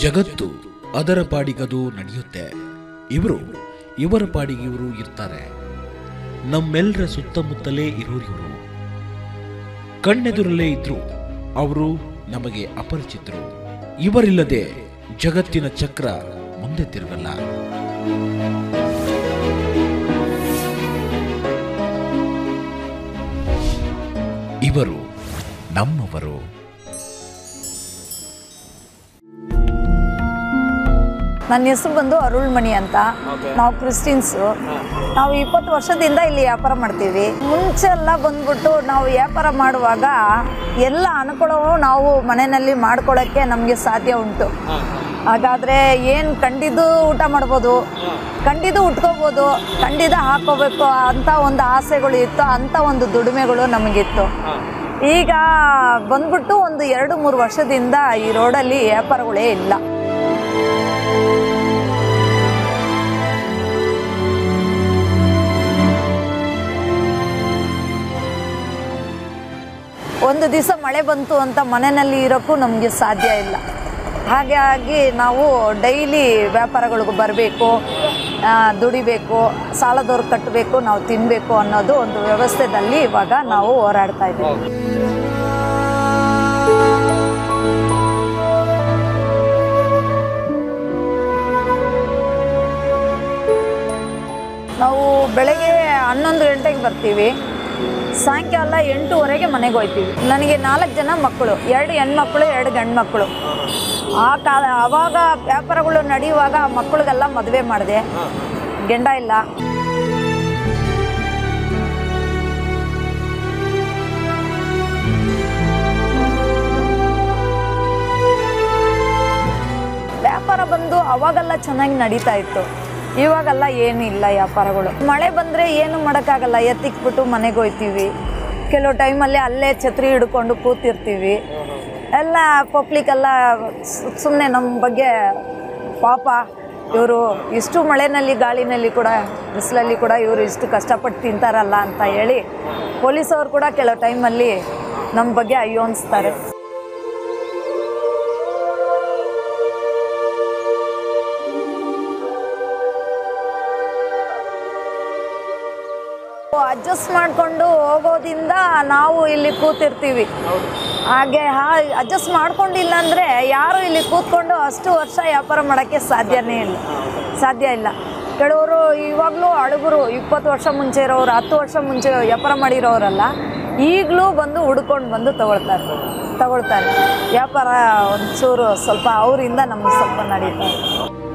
ಜಗತ್ತು ಅದರ ಪಾಡಿಗದು ನಡೆಯುತ್ತೆ ಇವರು ಇವರ ಪಾಡಿಗೆ ಇವರು ಇರ್ತಾರೆ ನಮ್ಮೆಲ್ಲರ ಸುತ್ತಮುತ್ತಲೇ ಇರೋರು ಇವರು ಕಣ್ಣೆದುರಲ್ಲೇ ಇದ್ರು ಅವರು ನಮಗೆ ಅಪರಿಚಿತರು ಇವರಿಲ್ಲದೆ ಜಗತ್ತಿನ ಚಕ್ರ ಮುಂದೆ ತಿರುಗಲ್ಲ ಇವರು ನಮ್ಮವರು ನನ್ನ ಹೆಸರು ಬಂದು ಅರುಳ್ಮಣಿ ಅಂತ ನಾವು ಕ್ರಿಸ್ಟಿನ್ಸು ನಾವು ಇಪ್ಪತ್ತು ವರ್ಷದಿಂದ ಇಲ್ಲಿ ವ್ಯಾಪಾರ ಮಾಡ್ತೀವಿ ಮುಂಚೆ ಎಲ್ಲ ಬಂದ್ಬಿಟ್ಟು ನಾವು ವ್ಯಾಪಾರ ಮಾಡುವಾಗ ಎಲ್ಲ ಅನುಕೂಲವೂ ನಾವು ಮನೆಯಲ್ಲಿ ಮಾಡ್ಕೊಳ್ಳೋಕ್ಕೆ ನಮಗೆ ಸಾಧ್ಯ ಉಂಟು ಹಾಗಾದರೆ ಏನು ಕಂಡಿದ್ದು ಊಟ ಮಾಡ್ಬೋದು ಕಂಡಿದ್ದು ಉಟ್ಕೋಬೋದು ಕಂಡಿದ್ದು ಹಾಕೋಬೇಕು ಅಂತ ಒಂದು ಆಸೆಗಳು ಇತ್ತು ಅಂಥ ಒಂದು ದುಡಿಮೆಗಳು ನಮಗಿತ್ತು ಈಗ ಬಂದ್ಬಿಟ್ಟು ಒಂದು ಎರಡು ಮೂರು ವರ್ಷದಿಂದ ಈ ರೋಡಲ್ಲಿ ವ್ಯಾಪಾರಗಳೇ ಇಲ್ಲ ಒಂದು ದಿವಸ ಮಳೆ ಬಂತು ಅಂತ ಮನೆಯಲ್ಲಿ ಇರೋಕ್ಕೂ ನಮಗೆ ಸಾಧ್ಯ ಇಲ್ಲ ಹಾಗಾಗಿ ನಾವು ಡೈಲಿ ವ್ಯಾಪಾರಗಳಿಗೂ ಬರಬೇಕು ದುಡಿಬೇಕು ಸಾಲದವ್ರು ಕಟ್ಟಬೇಕು ನಾವು ತಿನ್ನಬೇಕು ಅನ್ನೋದು ಒಂದು ವ್ಯವಸ್ಥೆದಲ್ಲಿ ಇವಾಗ ನಾವು ಹೋರಾಡ್ತಾ ಇದ್ದೀವಿ ನಾವು ಬೆಳಗ್ಗೆ ಹನ್ನೊಂದು ಗಂಟೆಗೆ ಬರ್ತೀವಿ ಸಾಯಂಕಾಲ ಎಂಟೂವರೆಗೆ ಮನೆಗೆ ಹೋಗ್ತೀವಿ ನನಗೆ ನಾಲ್ಕು ಜನ ಮಕ್ಕಳು ಎರಡು ಹೆಣ್ಮಕ್ಳು ಎರಡು ಗಂಡು ಮಕ್ಕಳು ಆ ಕಾಲ ಆವಾಗ ವ್ಯಾಪಾರಗಳು ನಡೆಯುವಾಗ ಆ ಮಕ್ಕಳಿಗೆಲ್ಲ ಮದುವೆ ಮಾಡಿದೆ ಗಂಡ ಇಲ್ಲ ವ್ಯಾಪಾರ ಬಂದು ಅವಾಗೆಲ್ಲ ಚೆನ್ನಾಗಿ ನಡೀತಾ ಇತ್ತು ಇವಾಗೆಲ್ಲ ಏನೂ ಇಲ್ಲ ವ್ಯಾಪಾರಗಳು ಮಳೆ ಬಂದರೆ ಏನು ಮಾಡೋಕ್ಕಾಗಲ್ಲ ಎತ್ತಿಕ್ಬಿಟ್ಟು ಮನೆಗೆ ಹೋಗ್ತೀವಿ ಕೆಲವು ಟೈಮಲ್ಲಿ ಅಲ್ಲೇ ಛತ್ರಿ ಹಿಡ್ಕೊಂಡು ಕೂತಿರ್ತೀವಿ ಎಲ್ಲ ಪಬ್ಲಿಕ್ಕೆಲ್ಲ ಸುಮ್ಮನೆ ನಮ್ಮ ಬಗ್ಗೆ ಪಾಪ ಇವರು ಇಷ್ಟು ಮಳೆನಲ್ಲಿ ಗಾಳಿನಲ್ಲಿ ಕೂಡ ಬಿಸಿಲಲ್ಲಿ ಕೂಡ ಇವರು ಇಷ್ಟು ಕಷ್ಟಪಟ್ಟು ತಿಂತಾರಲ್ಲ ಅಂತ ಹೇಳಿ ಪೊಲೀಸವ್ರು ಕೂಡ ಕೆಲವು ಟೈಮಲ್ಲಿ ನಮ್ಮ ಬಗ್ಗೆ ಅಯ್ಯೋ ಅನಿಸ್ತಾರೆ ಅಡ್ಜಸ್ಟ್ ಮಾಡಿಕೊಂಡು ಹೋಗೋದ್ರಿಂದ ನಾವು ಇಲ್ಲಿ ಕೂತಿರ್ತೀವಿ ಹಾಗೆ ಹಾ ಅಡ್ಜಸ್ಟ್ ಮಾಡ್ಕೊಂಡಿಲ್ಲ ಅಂದರೆ ಯಾರು ಇಲ್ಲಿ ಕೂತ್ಕೊಂಡು ಅಷ್ಟು ವರ್ಷ ವ್ಯಾಪಾರ ಮಾಡೋಕ್ಕೆ ಸಾಧ್ಯನೇ ಇಲ್ಲ ಸಾಧ್ಯ ಇಲ್ಲ ಕೆಲವರು ಇವಾಗಲೂ ಅಡುಗರು ಇಪ್ಪತ್ತು ವರ್ಷ ಮುಂಚೆ ಇರೋರು ಹತ್ತು ವರ್ಷ ಮುಂಚೆ ವ್ಯಾಪಾರ ಮಾಡಿರೋರಲ್ಲ ಈಗಲೂ ಬಂದು ಹುಡ್ಕೊಂಡು ಬಂದು ತಗೊಳ್ತಾರೆ ತಗೊಳ್ತಾರೆ ವ್ಯಾಪಾರ ಒಂಚೂರು ಸ್ವಲ್ಪ ಅವರಿಂದ ನಮಗೆ ಸ್ವಲ್ಪ ನಡೀತಾ ಇದೆ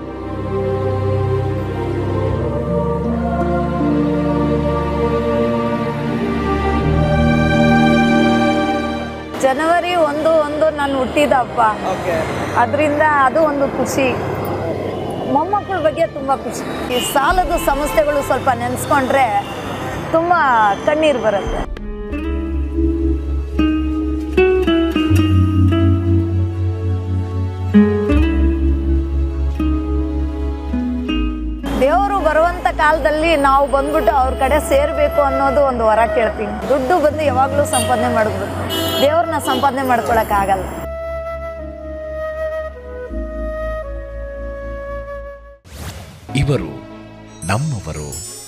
ಜನವರಿ ಒಂದು ಒಂದು ನಾನು ಹುಟ್ಟಿದ ಹಬ್ಬ ಅದರಿಂದ ಅದು ಒಂದು ಖುಷಿ ಮೊಮ್ಮಕ್ಕಳ ಬಗ್ಗೆ ತುಂಬ ಖುಷಿ ಈ ಸಾಲದ ಸಮಸ್ಯೆಗಳು ಸ್ವಲ್ಪ ನೆನೆಸ್ಕೊಂಡ್ರೆ ತುಂಬ ಕಣ್ಣೀರು ಬರುತ್ತೆ ದೇವರು ಬರುವಂತ ಕಾಲದಲ್ಲಿ ನಾವು ಬಂದ್ಬಿಟ್ಟು ಅವ್ರ ಕಡೆ ಸೇರಬೇಕು ಅನ್ನೋದು ಒಂದು ವರ ಕೇಳ್ತೀನಿ ದುಡ್ಡು ಬಂದು ಯಾವಾಗಲೂ ಸಂಪಾದನೆ ಮಾಡಿದ್ರು ದೇವ್ರನ್ನ ಸಂಪಾದನೆ ಮಾಡ್ಕೊಳಕ್ಕಾಗಲ್ಲ ಇವರು ನಮ್ಮವರು